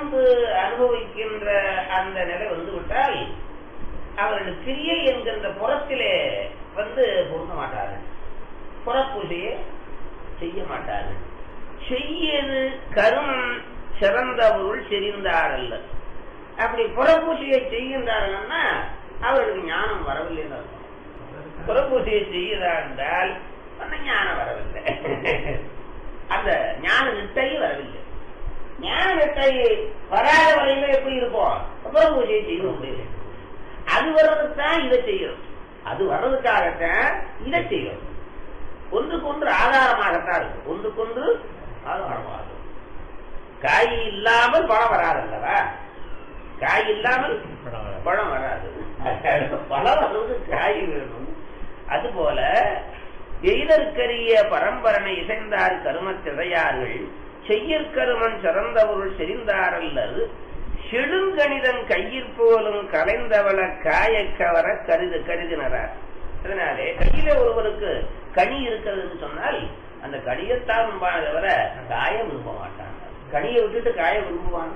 வாழ்ந்து அனுபவிக்கின்ற அந்த நிலை வந்து விட்டால் அவர்கள் கிரியை என்கின்ற புறத்திலே வந்து பொருந்த மாட்டார்கள் புறப்பூஜையை செய்ய மாட்டார்கள் செய்யது கருமம் சிறந்த பொருள் செறிந்தாரல்ல அப்படி புறப்பூசையை செய்கின்றார்கள்னா அவர்களுக்கு ஞானம் வரவில்லை புறப்பூசையை செய்கிறார் என்றால் அந்த ஞானம் வரவில்லை அந்த ஞான நிட்டை வரவில்லை ஞான நிட்டை வராத வரையில எப்படி இருப்போம் புறப்பூசையை செய்ய முடியல அது வர்றதுக்கு தான் இதை செய்யணும் அது வர்றதுக்காகத்தான் இதை செய்யணும் ஒன்றுக்கொன்று ஆதாரமாகத்தான் இருக்கும் ஒன்றுக்கொன்று ஆதாரமாக காய் இல்லாமல் பழம் வராது அல்லவா காய் இல்லாமல் பழம் வராது பழம் வர்றது காய் வேணும் அதுபோல எய்தற்கரிய பரம்பரனை இசைந்தார் கருமத்திழையார்கள் செய்யற்கருமன் சிறந்த பொருள் செறிந்தாரல்லது செடுங்கணிதன் கையிற் போலும் கலைந்தவள காய கவர கருது கருதினரார் அதனாலே கையில ஒருவருக்கு கனி இருக்கிறதுன்னு சொன்னால் அந்த கனியத்தான் விரும்பான தவிர காய விரும்ப மாட்டான் கனியை விட்டுட்டு காய விரும்புவான்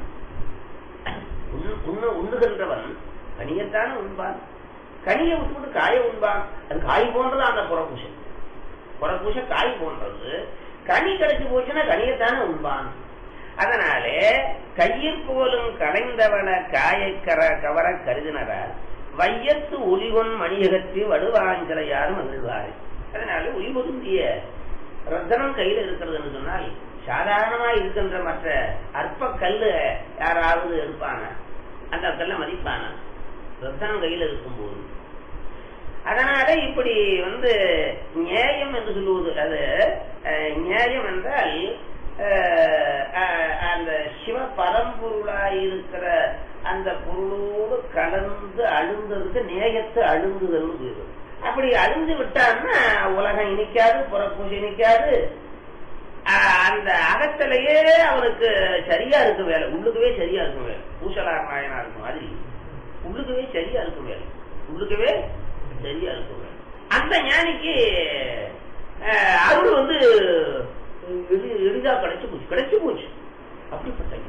உண்ணு உண்ணுகின்றவன் கனியத்தானே உண்பான் கனியை விட்டுவிட்டு காய உண்பான் அது காய் போன்றது அந்த புறப்பூசை புறப்பூசை காய் போன்றது கனி கிடைச்சு போச்சுன்னா கனியத்தானே உண்பான் அதனாலே கையில் போலும் கலைந்தவன காயை கர கவர கருதினரார் வையத்து ஒளிவன் மணியகற்றி வடுவாஞ்சலையார் மகிழ்வாரு அதனால ஒளி பொருந்திய ரத்தனம் கையில் இருக்கிறதுன்னு சொன்னால் சாதாரணமா இருக்கின்ற மற்ற அற்ப கல்லு யாராவது எடுப்பாங்க அந்த கல்ல மதிப்பான ரத்தனம் கையில் இருக்கும்போது அதனால இப்படி வந்து நியாயம் என்று சொல்லுவது அது நியாயம் என்றால் அந்த சிவ பரம்பொருளாய் இருக்கிற அந்த பொருளோடு கலந்து அழுந்ததுக்கு நேயத்து அழுந்துதல் அப்படி அழிந்து விட்டான்னா உலகம் இனிக்காது புறப்பூசி இனிக்காது அந்த அகத்திலேயே அவனுக்கு சரியா இருக்கும் வேலை உள்ளுக்கவே சரியா இருக்கும் வேலை பூசலார் நாயனா இருக்கும் அது உள்ளுக்கவே சரியா இருக்கும் வேலை உள்ளுக்கவே சரியா இருக்கும் வேலை அந்த ஞானிக்கு அருள் வந்து எளிதா கிடைச்சு போச்சு கிடைச்சு போச்சு அப்படிப்பட்ட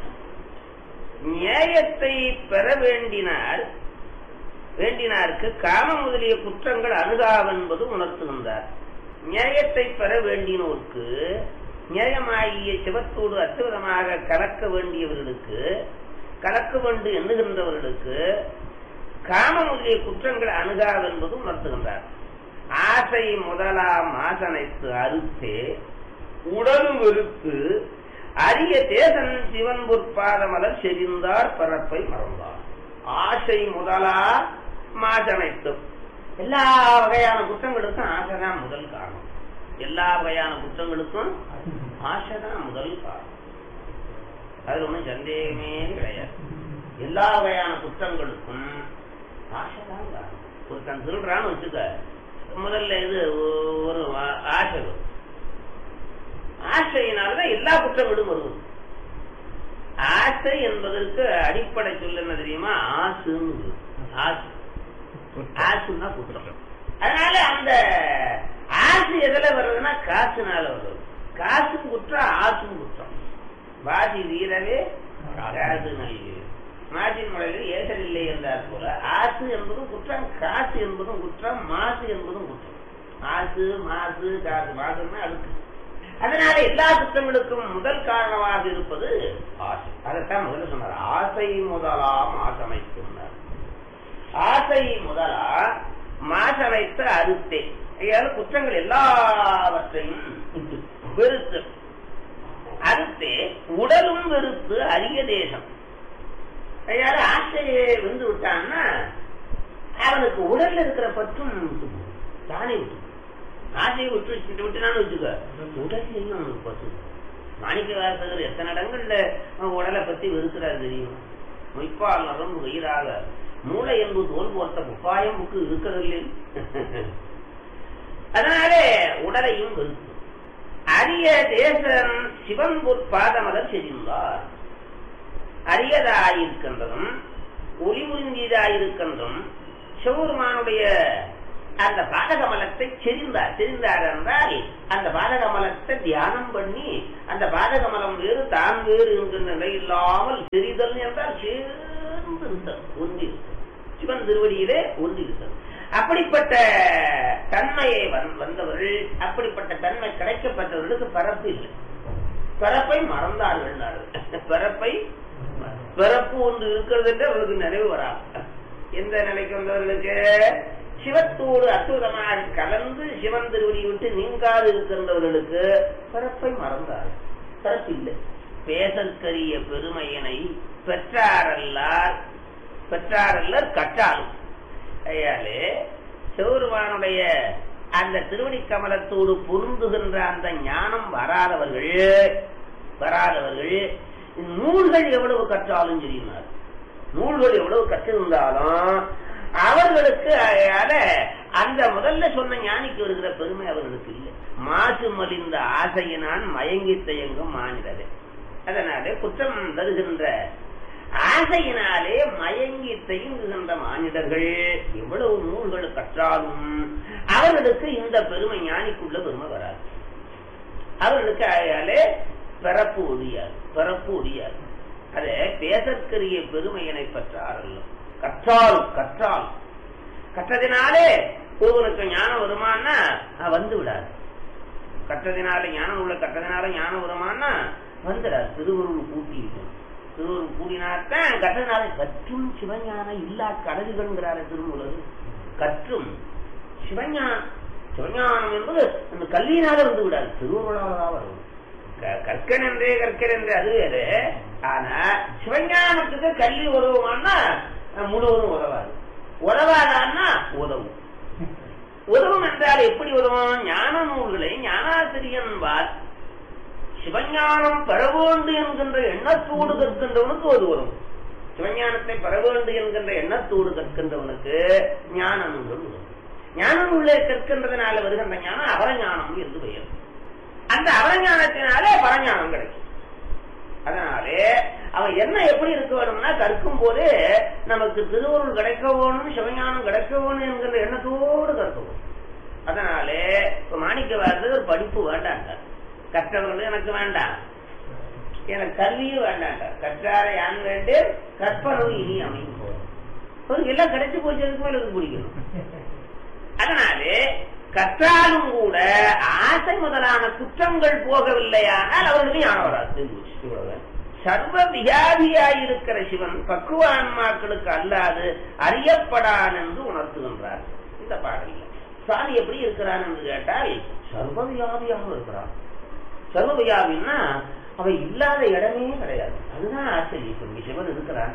நியாயத்தை பெற வேண்டினார் வேண்டினாருக்கு காம முதலிய குற்றங்கள் அணுகாவென்பது உணர்த்துகின்றார் நியாயத்தை பெற வேண்டினோருக்கு நியாயமாகிய சிவத்தோடு அற்புதமாக கலக்க வேண்டியவர்களுக்கு கலக்க வேண்டும் எண்ணுகின்றவர்களுக்கு காம முதலிய குற்றங்கள் அணுகாவென்பது உணர்த்துகின்றார் ஆசை முதலாம் ஆசனைத்து அறுத்தே உடலும் வெறுத்து அரிய தேசன் சிவன் பொற்பாதமலர் செறிந்தார் பரப்பை மறந்தார் ஆசை முதலா மாசனைத்தும் எல்லா வகையான குற்றங்களுக்கும் ஆசைதான் முதல் காரணம் எல்லா வகையான குற்றங்களுக்கும் ஆசைதான் முதல் காரணம் அது ஒன்றும் சந்தேகமே கிடையாது எல்லா வகையான குற்றங்களுக்கும் ஆசைதான் காரணம் ஒருத்தன் திருடுறான்னு வச்சுக்க முதல்ல இது ஒரு ஆசை வரும் ஆசையினால்தான் எல்லா குற்றங்களும் வருவது ஆசை என்பதற்கு அடிப்படை சொல்ல என்ன தெரியுமா ஆசுன்னு ஆசு ஆசுன்னா குற்றம் அதனால அந்த ஆசு எதுல வர்றதுன்னா காசுனால வருது காசும் குற்றம் ஆசும் குற்றம் வாதி வீரவே காசு நல்கு மாசின் மலையில் ஏசல் இல்லை என்றார் போல ஆசு என்பதும் குற்றம் காசு என்பதும் குற்றம் மாசு என்பதும் குற்றம் ஆசு மாசு காசு மாசுன்னா அழுக்கு அதனால எல்லா குற்றங்களுக்கும் முதல் காரணமாக இருப்பது ஆசை அதைத்தான் முதல்ல சொன்னார் ஆசை முதலாம் மாசமைத்துள்ளார் ஆசை முதலா மாசமைத்து அறுத்தே ஐயாவது குற்றங்கள் எல்லாவற்றையும் வெறுத்து அறுத்தே உடலும் வெறுத்து அரிய தேசம் ஐயாவது ஆசையை வந்து விட்டான்னா அவனுக்கு உடல்ல இருக்கிற பற்றும் தானே விட்டு ஆசையை விட்டு வச்சுட்டு விட்டுனான்னு வச்சுக்க உடல் என்ன அவனுக்கு பத்து மாணிக்க வாசகர் எத்தனை இடங்கள்ல உடலை பத்தி வெறுக்கிறார் தெரியும் மொய்ப்பால் நரம்பு வயிறாக மூளை என்பது தோல் போர்த்த முப்பாயம் புக்கு இருக்கிறதில்லை அதனாலே உடலையும் வெறுத்து அரிய தேசன் சிவன் பொற்பாதமலர் செறிந்தார் அரியதாயிருக்கின்றதும் ஒளி உறிஞ்சியதாயிருக்கின்றும் சிவபெருமானுடைய அந்த பாதகமலத்தை செறிந்தார் செறிந்தார் என்றால் அந்த பாதகமலத்தை தியானம் பண்ணி அந்த பாதகமலம் வேறு தான் வேறு என்கின்ற நிலை இல்லாமல் தெரிதல் என்றால் சேர்ந்து இருந்தது ஒன்றி சிவன் திருவடியிலே ஒன்றி இருந்தது அப்படிப்பட்ட தன்மையை வந்தவர்கள் அப்படிப்பட்ட தன்மை கிடைக்கப்பட்டவர்களுக்கு பரப்பு இல்லை பிறப்பை மறந்தார்கள் பிறப்பை பிறப்பு ஒன்று இருக்கிறது என்று அவர்களுக்கு நிறைவு வராது எந்த நிலைக்கு வந்தவர்களுக்கு சிவத்தோடு அற்புதமாக கலந்து சிவன் திருவடி விட்டு நீங்காது இருக்கின்றவர்களுக்கு பிறப்பை மறந்தார்கள் பிறப்பு இல்லை பேசற்கரிய பெருமையினை பெற்றாரல்லார் பெற்றாரல்லர் கற்றாலும் ஐயாலே சிவருமானுடைய அந்த திருவடி கமலத்தோடு பொருந்துகின்ற அந்த ஞானம் வராதவர்கள் வராதவர்கள் நூல்கள் எவ்வளவு கற்றாலும் தெரியுமாறு நூல்கள் எவ்வளவு கற்றிருந்தாலும் அவர்களுக்கு அந்த முதல்ல சொன்ன ஞானிக்கு வருகிற பெருமை அவர்களுக்கு இல்லை மாசு மலிந்த ஆசையினான் மயங்கி தயங்கும் மாநிலரே அதனாலே குற்றம் தருகின்ற ஆசையினாலே மயங்கி தயங்குகின்ற மானிடர்கள் எவ்வளவு நூல்கள் கற்றாலும் அவர்களுக்கு இந்த பெருமை ஞானிக்குள்ள பெருமை வராது அவர்களுக்கு ஆயாலே பிறப்பு ஒழியாது பிறப்பு ஒழியாது அதே பேசற்கரிய பெருமையினை பெற்றாரல்ல கற்றால் கற்றால் கற்றதினாலே ஒருவனுக்கு ஞானம் வருமானா வந்து விடாது கற்றதினால ஞானம் உள்ள கற்றதினால ஞானம் வருமானா வந்துடாது திருவருள் கூட்டி திருவருள் கூடினாத்தான் கற்றதினால கற்றும் சிவஞானம் இல்லா கடல்கள்ங்கிறார திருமூலர் கற்றும் சிவஞானம் சிவஞானம் என்பது அந்த கல்வியினால வந்து விடாது திருவருளாக வரும் கற்கன் என்றே கற்கன் என்று அது வேறு ஆனா சிவஞானத்துக்கு கல்வி உதவுமானா முழுவதும் உதவாது உதவாதான்னா உதவும் உதவும் என்றால் எப்படி உதவும் ஞான நூல்களை ஞானாசிரியன்பார் சிவஞானம் பெற வேண்டும் என்கின்ற எண்ணத்தோடு கற்கின்றவனுக்கு ஒரு வரும் சிவஞானத்தை பெற வேண்டும் என்கின்ற எண்ணத்தோடு கற்கின்றவனுக்கு ஞான நூல்கள் உதவும் ஞான நூலை கற்கின்றதுனால வருகின்ற ஞானம் அவரஞானம் என்று பெயர் அந்த அவரஞானத்தினாலே பரஞானம் கிடைக்கும் அதனாலே அவன் என்ன எப்படி இருக்க வேணும்னா கற்கும் போது நமக்கு திருவருள் கிடைக்க வேணும் சிவஞானம் கிடைக்க வேணும் என்கிற எண்ணத்தோடு கற்க வேணும் அதனாலே இப்ப மாணிக்க வாரது ஒரு படிப்பு வேண்டாண்டார் கற்றவர்கள் எனக்கு வேண்டாம் எனக்கு கல்வியும் வேண்டாண்டார் கற்றார யான் வேண்டு கற்பனவு இனி அமையும் போதும் அவருக்கு எல்லாம் கிடைச்சு போச்சு அதுக்கு மேல எனக்கு பிடிக்கணும் அதனாலே கற்றாலும் கூட ஆசை முதலான குற்றங்கள் போகவில்லையானால் அவர்களுக்கு ஞானம் வராது சர்வ வியாதியாயிருக்கிற சிவன் பக்குவ ஆன்மாக்களுக்கு அல்லாது அறியப்படான் என்று உணர்த்துகின்றார் இந்த பாடலில் சுவாமி எப்படி இருக்கிறான் என்று கேட்டால் சர்வ வியாதியாக இருக்கிறான் சர்வ வியாதின்னா அவன் இல்லாத இடமே கிடையாது அதுதான் ஆச்சரியம் சிவன் இருக்கிறான்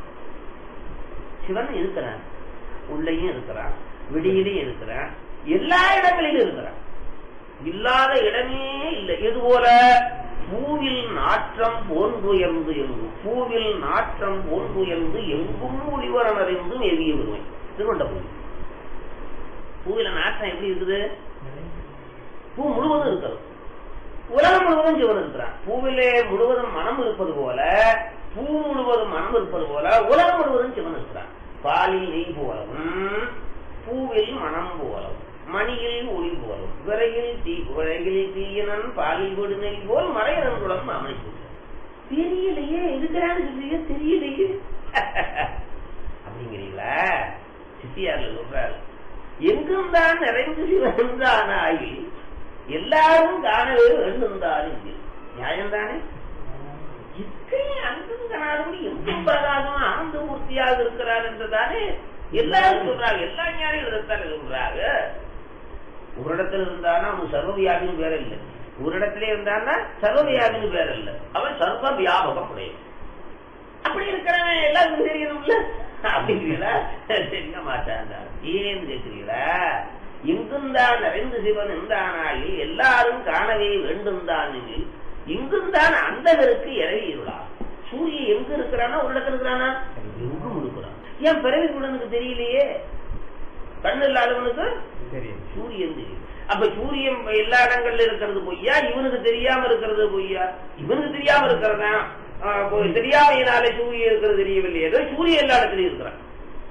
சிவன் இருக்கிறான் உள்ளேயும் இருக்கிறான் விடியிலையும் இருக்கிறான் எல்லா இடங்களிலும் இருக்கிறான் இல்லாத இடமே இல்லை இது போல பூவில் நாற்றம் போன்றுயர்ந்து எங்கும் பூவில் நாற்றம் போன்றுயர்ந்து எங்கும் ஒளிவரன் அறிந்தும் எரிய விடுவேன் திருவண்டபுரி பூவில நாற்றம் எப்படி இருக்குது பூ முழுவதும் இருக்கிறது உலகம் முழுவதும் சிவன் இருக்கிறான் பூவிலே முழுவதும் மனம் இருப்பது போல பூ முழுவதும் மனம் இருப்பது போல உலகம் முழுவதும் சிவன் இருக்கிறான் பாலில் நெய் போலவும் பூவில் மனம் போலும் மணியில் ஒளி போலும் விரையில் தீ விரையில் தீயனன் பாலில் விடு நெய் போல் மறையனன்குடன் அமைப்பு தெரியலையே இருக்கிறான்னு சொல்றீங்க தெரியலையே அப்படிங்கிறீங்களா சித்தியார்ல சொல்றாரு எங்கும் தான் நிறைந்து சிவன் ஆகி எல்லாரும் காணவே வேண்டும்தாலும் நியாயம்தானே இத்தனை அன்பும் காணாதபடி எங்கும் பிரகாசம் ஆனந்த மூர்த்தியாக இருக்கிறார் என்றுதானே எல்லாரும் சொல்றாங்க எல்லா ஞானிகள் இருந்தாலும் சொல்றாங்க ஒரு இடத்துல இருந்தானா அவன் சர்வவியாபின்னு பேர இல்லை ஒரு இடத்துல இருந்தான்னா சர்வவியாபின்னு பேர இல்லை அவன் சர்வ வியாபகம் உடையவன் அப்படி இருக்கிறவன் எல்லாருக்கும் தெரியணும்ல அப்படிங்கிறீங்களா தெரிய மாட்டாங்க ஏன்னு கேட்கிறீங்களா இங்கும் தான் நிறைந்து சிவன் இருந்தானாகி எல்லாரும் காணவே வேண்டும் தான் இங்கும் தான் அந்தகருக்கு இறவியுள்ளா சூரியன் எங்க இருக்கிறானா ஒரு இடத்துல இருக்கிறானா எங்கும் இருக்கிறான் ஏன் பிறவி குடனுக்கு தெரியலையே கண்ணு இல்லாதவனுக்கு சூரியன் தெரியும் அப்ப சூரியன் எல்லா இடங்கள்ல இருக்கிறது பொய்யா இவனுக்கு தெரியாம இருக்கிறது பொய்யா இவனுக்கு தெரியாம இருக்கிறதா தெரியாமையினாலே சூரியன் இருக்கிறது தெரியவில்லை ஏதோ சூரியன் எல்லா இடத்துலயும் இருக்கிறான்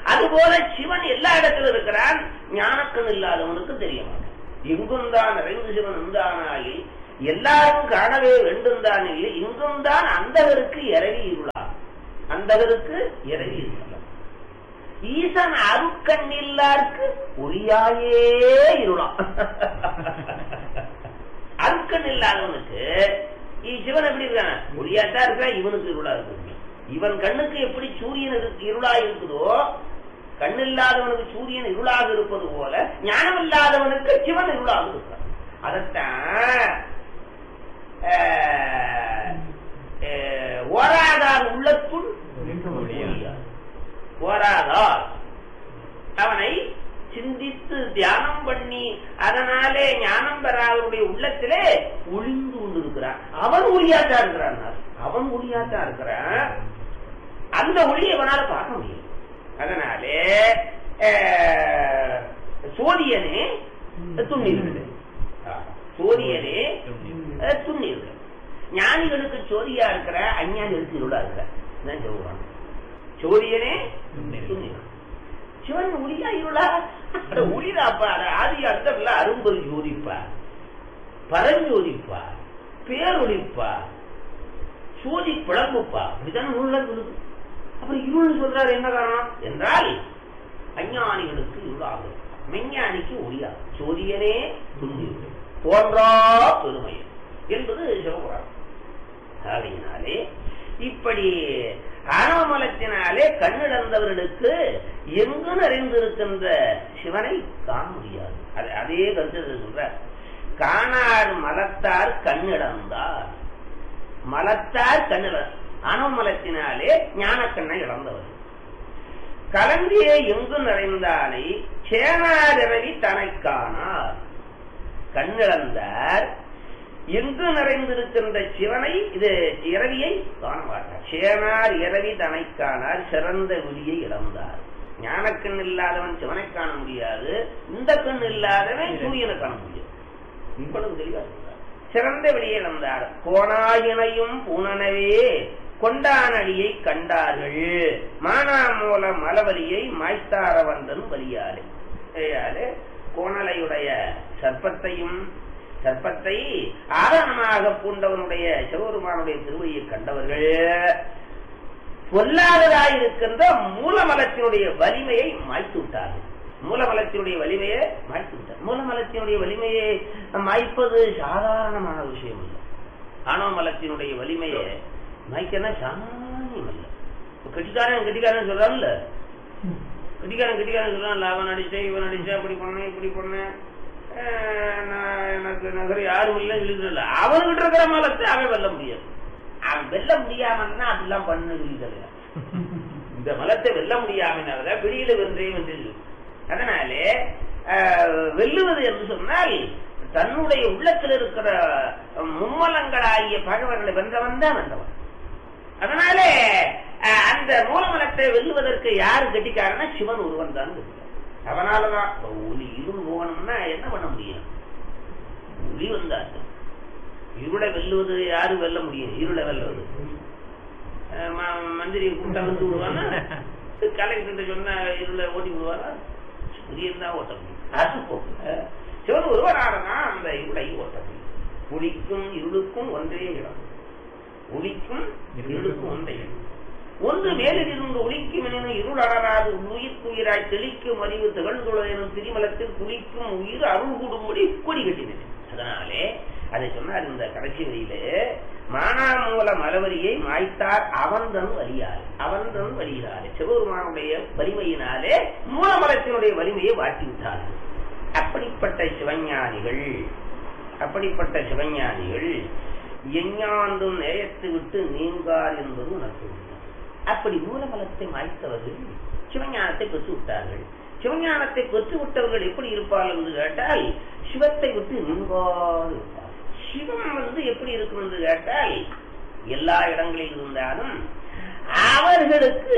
அதுபோல சிவன் எல்லா இடத்திலும் இருக்கிறான் ஞானக்கண் இல்லாதவனுக்கு தெரிய மாட்டான் எங்கும் தான் நிறைந்து சிவன் இருந்தானாகி எல்லாரும் காணவே வேண்டும் தானே இங்கும் தான் அந்தகருக்கு இறவி இருளா அந்தகருக்கு இறவி இருளா ஈசன் அருக்கண் இல்லாருக்கு ஒளியாயே இருளாம் அருக்கண் இல்லாதவனுக்கு இ- சிவன் எப்படி இருக்கான் ஒளியாத்தான் இருக்கான் இவனுக்கு இருளா இருக்கு இவன் கண்ணுக்கு எப்படி சூரியன் இருக்கு- இருளா இருக்குதோ கண்ணில்லாதவனுக்கு சூரியன் இருளாக இருப்பது போல ஞானம் இல்லாதவனுக்கு சிவன் இருளாக இருக்கான் அதத்தான் ஆஹ், ஆஹ், ஓராதார் உள்ளத்துள் ஒளியார். ஓராதார் அவனை சிந்தித்து தியானம் பண்ணி அதனாலே ஞானம் பெறாதவருடைய உள்ளத்திலே ஒளிந்து கொண்டிருக்கிறான் அவன் ஒளியாத்தான் இருக்கிறான் அவன் ஒளியாத்தான் இருக்கிறான் அந்த ஒளியை அவனால பார்க்க முடியும் அதனாலே அஹ், சோதியனே துண்ணீர்கள் சோதியனே அஹ், துண்ணீர்கள் ஞானிகளுக்கு சோதியா இருக்கிற அஞ்ஞானிகளுக்கு இருளா இருக்கிற தான் சொல்லுவாங்க சோதியனே துண்ணீர்கள் சிவன் ஒளியா இருளா அந்த ஒளிதாப்பா அது ஆதி அர்த்தம்ல அரும்பொரு ஜோதிப்பா பரஞ்சோதிப்பா பேரொழிப்பா சோதி பிளம்புப்பா அப்படிதான் நூல்ல சொல்லுது அப்புறம் இருள் சொல்றாரு என்ன காரணம் என்றால் அஞ்ஞானிகளுக்கு இருளாகும் மெஞ்ஞானிக்கு ஒளியாகும் சோதியனே துண்டி தோன்றா பெருமை என்பது சிவபுராணம் ஆகையினாலே இப்படி ஆணவமலத்தினாலே கண்ணிழந்தவர்களுக்கு எங்கு நிறைந்திருக்கின்ற சிவனை காண முடியாது அது- அதே கருத்து சொல்ற காணார் மலத்தார் கண்ணிழந்தார் மலத்தார் கண்ணிழ அணுமலத்தினாலே ஞானக்கண்ணை இழந்தவர் கலந்தியே எங்கு நிறைந்தானை சேனாரவி தனை காணார் கண்ணிழந்தார் எங்கு நிறைந்திருக்கின்ற சிவனை இது இரவியை காண மாட்டார் சேனார் இரவி தனை காணார் சிறந்த விழியை இழந்தார் ஞானக்கண் இல்லாதவன் சிவனை காண முடியாது இந்த கண் இல்லாதவன் சூரியனை காண முடியாது இவ்வளவு தெளிவா சொல்றார். சிறந்த வெளியே இழந்தார் கோணாயினையும் பூனனவே கொண்டானடியை கண்டார்கள் மானாமூல மலவலியை மாய்த்தாரவந்தன் வலியாலே ஆகையாலே கோணலையுடைய சர்ப்பத்தையும் சர்ப்பத்தை ஆரணமாக பூண்டவனுடைய சிவபெருமானுடைய திருவடியை கண்டவர்கள் பொல்லாததாயிருக்கின்ற மூலமலத்தினுடைய வலிமையை மாய்த்து விட்டார்கள் மூலமலத்தினுடைய வலிமையை மாய்த்து விட்டார் மூலமலத்தினுடைய வலிமையை மாய்ப்பது சாதாரணமான விஷயம் இல்லை ஆணவ மலத்தினுடைய வலிமையை மாய்க்கனா சாமானியம் இல்லை கெட்டிக்காரன் கெட்டிக்காரன் சொல்றான்ல கெட்டிக்காரன் கெட்டிக்காரன் சொல்றான் அவன் அடிச்சேன் இவன் அடிச்சேன் அப்படி பண்ணேன் இப்படி பண்ணேன் அஹ் நான் எனக்கு நகர் யாரும் இல்லை சொல்லிட்டு அவன்கிட்ட இருக்கிற மலத்தை அவன் வெல்ல முடியாது அவன் வெல்ல முடியாமன்னா அதெல்லாம் பண்ண சொல்லிதல்ல இந்த மலத்தை வெல்ல முடியாமனால வெளியில வென்றேன் என்று சொல்லு. அதனாலே அஹ், வெல்லுவது என்று சொன்னால் தன்னுடைய உள்ளத்தில் இருக்கிற மும்மலங்களாகிய பகவர்களை வென்றவன் தான் வென்றவன் அதனாலே அஹ், அந்த மூலமலத்தை வெல்லுவதற்கு யாரு கட்டிக்காரன்னா சிவன் ஒருவன் தான் கட்டிக்காரன். அவனாலதான் இப்ப ஒளி இருள் போகணும்னா என்ன பண்ண முடியும் ஒளி வந்தாச்சு இருளை வெல்லுவது யாரு வெல்ல முடியும் இருளை வெல்லுவது அஹ் ம- மந்திரி கூட்டம் வந்து விடுவானா கலெக்டர் சொன்னா இருளை ஓட்டி விடுவாரா சூரியன் தான் ஓட்ட முடியும் அது போக சிவன் ஒருவரானா அந்த இருளை ஓட்ட முடியும் ஒளிக்கும் இருளுக்கும் ஒன்றே இடம் ஒளிக்கும் இருளுக்கும் ஒன்றே இடம் ஒன்று மேலில் இருந்து ஒளிக்கும் எனும் இருள் அடராது உயிர்க்குயிராய் தெளிக்கும் அறிவு திகழ்ந்துள்ள எனும் திரிமலத்தில் குளிக்கும் உயிர் அருள் கூடும்படி கொடி கட்டினது அதனாலே அதை சொன்னார் இந்த கடைசி வரியிலே மானாமூல மலவரியை மாய்த்தார் அவன்தன் வலியார் அவன்தன் வலியார் சிவபெருமானுடைய வலிமையினாலே மூலமலத்தினுடைய வலிமையை வாட்டி விட்டார் அப்படிப்பட்ட சிவஞானிகள் அப்படிப்பட்ட சிவஞானிகள் எஞ்ஞாண்டும் நேயத்து விட்டு நீங்கார் என்பது உனக்கு உண்மை. அப்படி மூலமலத்தை மாய்த்தவர்கள் சிவஞானத்தை பெற்று விட்டார்கள் சிவஞானத்தை பெற்று விட்டவர்கள் எப்படி இருப்பார்கள் என்று கேட்டால் சிவத்தை விட்டு நீங்காது இருப்பார்கள் சிவம் வந்து எப்படி இருக்கும் என்று கேட்டால் எல்லா இடங்களில் இருந்தாலும் அவர்களுக்கு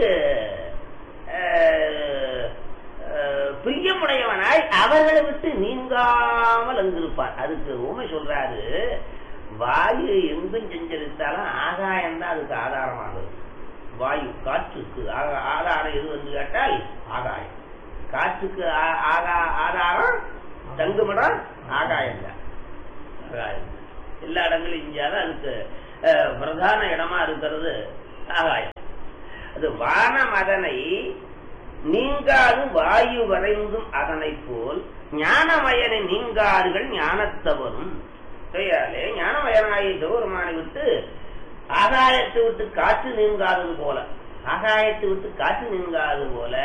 அஹ், அஹ், பிரியமுடையவனாய் அவர்களை விட்டு நீங்காமல் அங்கிருப்பார் அதுக்கு உண்மை சொல்றாரு வாயு எங்கும் செஞ்சரித்தாலும் ஆகாயம் தான் அதுக்கு ஆதாரமாகுது வாயு காற்றுக்கு ஆக- ஆதாரம் எது என்று கேட்டால் காற்றுக்கு ஆ- ஆகா- ஆதாரம் தங்குமிடம் ஆகாயம் தான் ஆகாயம் தான். எல்லா இடங்களும் இந்தியாவில் அதுக்கு அஹ், பிரதான இடமா இருக்கிறது ஆகாயம் அது வான மதனை நீங்காது வாயு வரைந்தும் அதனை போல் ஞானமயனை நீங்கார்கள் ஞானத்தவரும் கையாலே ஞானமயனாகிய சிவபெருமானை விட்டு ஆகாயத்தை விட்டு காற்று நீங்காதது போல ஆகாயத்தை விட்டு காற்று நீங்காதது போல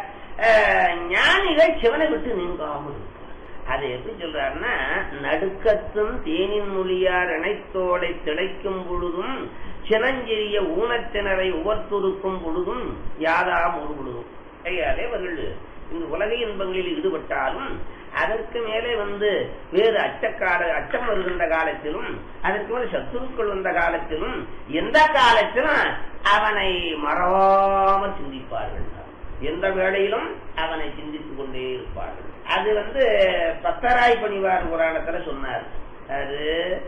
அஹ், ஞானிகள் சிவனை விட்டு நீங்காமல் இருப்பார். அது எப்படி சொல்றாருன்னா நடுக்கத்தும் தேனின் மொழியார் இணைத்தோடை திளைக்கும் பொழுதும் சினஞ்செறிய ஊனத்தினரை உவர்த்துருக்கும் பொழுதும் யாதாம் ஒரு பொழுதும் கையாலே அவர்கள் இந்த உலக இன்பங்களில் ஈடுபட்டாலும் அதற்கு மேலே வந்து வேறு அச்சக்கால அச்சம் வருகின்ற காலத்திலும் அதற்கு மேலே சத்துருக்கள் வந்த காலத்திலும் எந்த காலத்திலும் அவனை மறவாமல் சிந்திப்பார்கள் எந்த வேளையிலும் அவனை சிந்தித்துக் கொண்டே இருப்பார்கள் அது வந்து பத்தராய் பணிவார் புராணத்துல சொன்னார் அது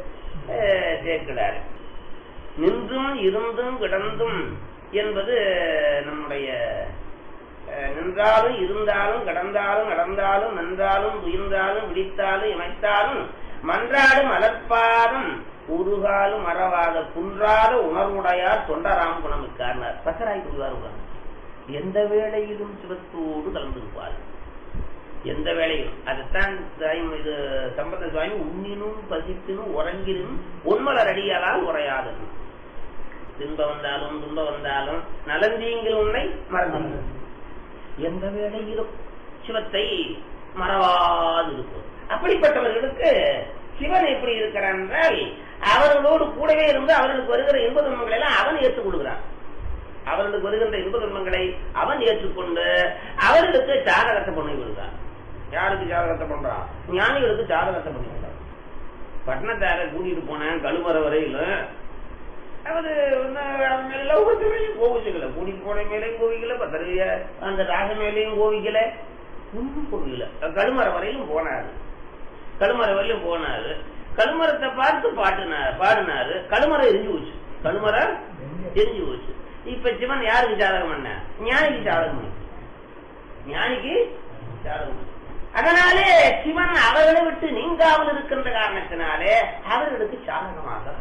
அஹ், சேர்க்கிறார் நின்றும் இருந்தும் கிடந்தும் என்பது நம்முடைய அஹ், நின்றாலும் இருந்தாலும் கடந்தாலும் நடந்தாலும் நின்றாலும் உயிர்ந்தாலும் விழித்தாலும் இமைத்தாலும் மன்றாடும் மலர்ப்பாதம் உருகாலும் மறவாத குன்றாத உணர்வுடையார் தொண்டராம் குணமிக்கார்னார் பத்தராய் புரிவார் உணர்வு எந்த வேளையிலும் சிவத்தோடு கலந்திருப்பார் எந்த வேளையிலும் அதுதான் தாய்- இது சம்பந்த சுவாமி உண்ணினும் பசிப்பினும் உறங்கினும் உண்மலர் அடியாலால் உரையாதது துன்ப வந்தாலும் துன்ப வந்தாலும் நலந்தீங்கில் உன்னை மறந்து எந்த வேளையிலும் சிவத்தை மறவாது இருக்கும் அப்படிப்பட்டவர்களுக்கு சிவன் எப்படி இருக்கிறான் என்றால் அவர்களோடு கூடவே இருந்து அவர்களுக்கு வருகிற இன்ப துன்பங்களை எல்லாம் அவன் ஏற்றுக் கொடுக்கிறான் அவர்களுக்கு வருகின்ற இன்ப துன்பங்களை அவன் ஏற்றுக்கொண்டு அவர்களுக்கு ஜாதகத்தை பண்ணி விடுறான் யாருக்கு ஜாதகத்தை பண்றான் ஞானிகளுக்கு ஜாதகத்தை பண்ணி விடுறான் பட்டணத்தார கூட்டிட்டு போனேன் கழுவற வரையில அவரு வந்து அவன் மேல ஒவ்வொரு மேலையும் கோவிச்சுக்கல கூட்டிட்டு போன மேலையும் கோவிக்கல பத்திரிகைய அந்த ராக மேலையும் கோவிக்கல ஒன்றும் கோவிக்கல கழுமறை வரையிலும் போனாரு கழுமறை வரையிலும் போனாரு கழுமரத்தை பார்த்து பாட்டுனாரு பாடினாரு கழுமறை எரிஞ்சு போச்சு கழுமறை எரிஞ்சு போச்சு இப்ப சிவன் யாருக்கு ஜாதகம் பண்ண ஞானிக்கு ஜாதகம் பண்ண ஞானிக்கு ஜாதகம் பண்ண. அதனாலே சிவன் அவர்களை விட்டு நீங்காமல் இருக்கின்ற காரணத்தினாலே அவர்களுக்கு சாதகமாக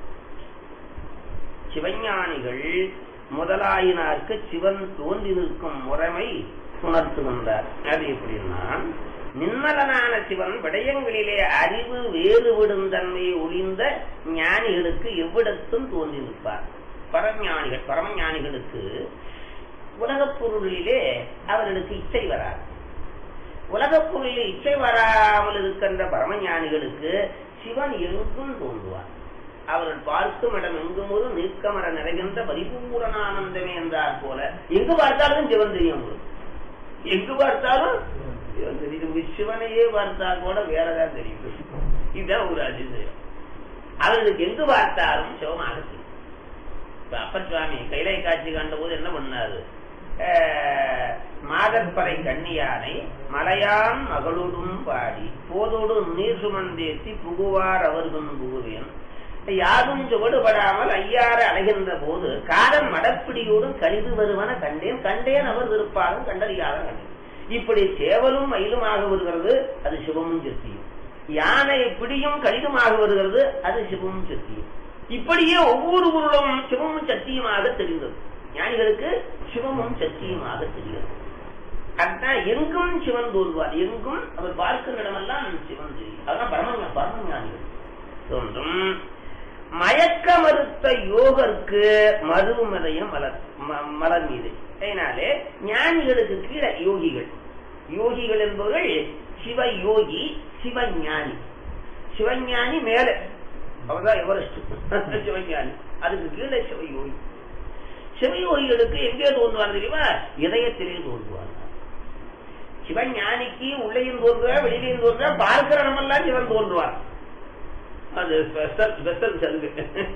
சிவஞானிகள் முதலாயினாருக்கு சிவன் தோன்றி நிற்கும் முறைமை உணர்த்துகின்றார் அது எப்படின்னா நிம்மலனான சிவன் விடயங்களிலே அறிவு வேறுவிடும் தன்மையை ஒளிந்த ஞானிகளுக்கு எவ்விடத்தும் தோன்றி நிற்பார் பரஞானிகள் பரமஞானிகளுக்கு உலகப் பொருளிலே அவர்களுக்கு இச்சை வராது உலகப் பொருளில் இச்சை வராமல் இருக்கின்ற பரமஞானிகளுக்கு சிவன் எங்கும் தோன்றுவார் அவர்கள் பார்க்கும் இடம் எங்கும் ஒரு நீக்கமர நிறைகின்ற பரிபூரணானந்தமே என்றார் போல எங்கு பார்த்தாலும் சிவன் தெரியும் உங்களுக்கு எங்கு பார்த்தாலும் சிவன் தெரியும் சிவனையே பார்த்தால் கூட வேறதான் தெரியும் இதுதான் ஒரு அதிசயம் அவர்களுக்கு எங்கு பார்த்தாலும் சிவமாக தெரியும் இப்ப அப்பர் சுவாமி கைலை காட்சி கண்ட போது என்ன பண்ணாரு அஹ், மாதற்பறை கண்ணியானை மலையான் மகளோடும் பாடி போதோடு நீர் சுமந்தேத்தி புகுவார் அவர்கும் புகுவேன் யாரும் சுவடுபடாமல் ஐயாறு அலைகின்ற போது காலம் மடப்பிடியோடும் கழிவு வருவன கண்டேன் கண்டேன் அவர் விருப்பாலும் கண்டறியாத கண்டேன் இப்படி சேவலும் மயிலுமாக வருகிறது அது சிவமும் சக்தியும் யானை பிடியும் கடிதமாக வருகிறது அது சிவமும் சக்தியும் இப்படியே ஒவ்வொரு பொருளும் சிவமும் சக்தியுமாக தெரிகிறது ஞானிகளுக்கு சிவமும் சக்தியுமாக தெரிகிறது அதுதான் எங்கும் சிவன் தோல்வார் எங்கும் அவர் பார்க்கும் இடமெல்லாம் சிவன் தெரியும் அதான் பரம பரமஞானிகள் தோன்றும் மயக்க மறுத்த யோகருக்கு மருமதயம் மலர் ம- மலர் மீது அதனாலே ஞானிகளுக்கு கீழே யோகிகள் யோகிகள் என்பவர்கள் சிவ யோகி சிவஞானி சிவஞானி மேலே அவர்தான் எவரெஸ்ட் சிவஞானி அதுக்கு கீழே சிவயோகி சிவயோகிகளுக்கு எங்கே தோன்றுவார் தெரியுமா இதயத்திலே தோன்றுவார் சிவஞானிக்கு உள்ளேயும் தோன்றுவார் வெளியிலையும் தோன்றுவார் பார்க்கிற இடமெல்லாம் சிவன் தோன்றுவார் அது ஸ்பெஷல் ஸ்பெஷல் சலுகை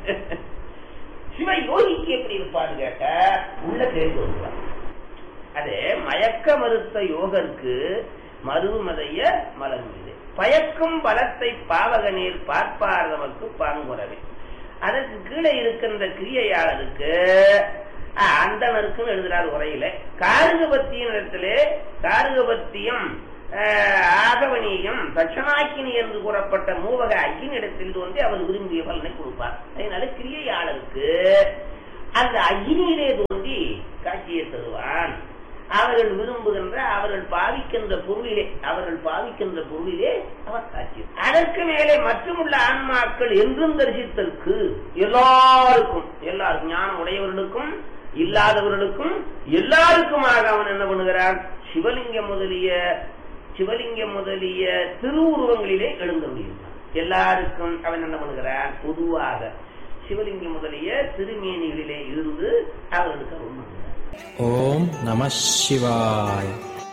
சிவ யோகிக்கு எப்படி இருப்பான்னு கேட்ட உள்ள கேட்டு வருவார் அது மயக்க மறுத்த யோகருக்கு மருமதைய மலர் மீது பயக்கும் பலத்தை பாவகநீர் பார்ப்பார் நமக்கு பாங்குறவே அதற்கு கீழே இருக்கின்ற கிரியையாளருக்கு அஹ், அந்தணருக்கும் எழுதுறார் சொல்லுகிறார் உரையில காருகபத்தியின் இடத்திலே காருகபத்தியம் ஆஹ், ஆகவனியம் தட்சணாக்கினி என்று கூறப்பட்ட மூவக ஐயனிடத்தில் தோன்றி அவர் விரும்பிய பலனை கொடுப்பார் அதனால கிரியையாளருக்கு அந்த அக்னியிலே தோன்றி காட்சியை தருவான் அவர்கள் விரும்புகின்ற அவர்கள் பாவிக்கின்ற பொருளிலே அவர்கள் பாவிக்கின்ற பொருளிலே அவர் காட்சி அதற்கு மேலே மற்றுமுள்ள ஆன்மாக்கள் என்றும் தரிசித்தற்கு எல்லாருக்கும் எல்லாருக்கும் ஞானம் உடையவர்களுக்கும் இல்லாதவர்களுக்கும் எல்லாருக்குமாக அவன் என்ன பண்ணுகிறான் சிவலிங்கம் முதலிய சிவலிங்கம் முதலிய திருவுருவங்களிலே எழுந்தருளியிருந்தான் எல்லாருக்கும் அவன் என்ன பண்ணுகிறான் பொதுவாக சிவலிங்கம் முதலிய திருமேனிகளிலே இருந்து அவர்களுக்கு அருள் பண்ணுகிறான் ஓம் நம சிவாய்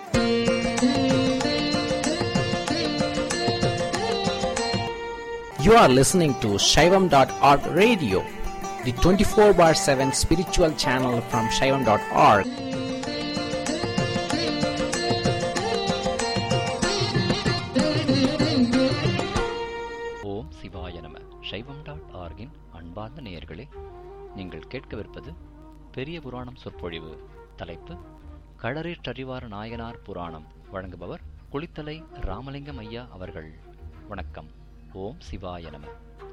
You are listening to Shaivam.org radio, the 24 bar 7 spiritual channel from Shaivam.org. ஓம் சிவாய நம சைவம் டாட் ஆர்கின் அன்பார்ந்த நேயர்களே நீங்கள் கேட்கவிருப்பது பெரிய புராணம் சொற்பொழிவு தலைப்பு களரேற்றறிவார் நாயனார் புராணம் வழங்குபவர் குளித்தலை ராமலிங்கம் ஐயா அவர்கள் வணக்கம் ஓம் சிவாய நம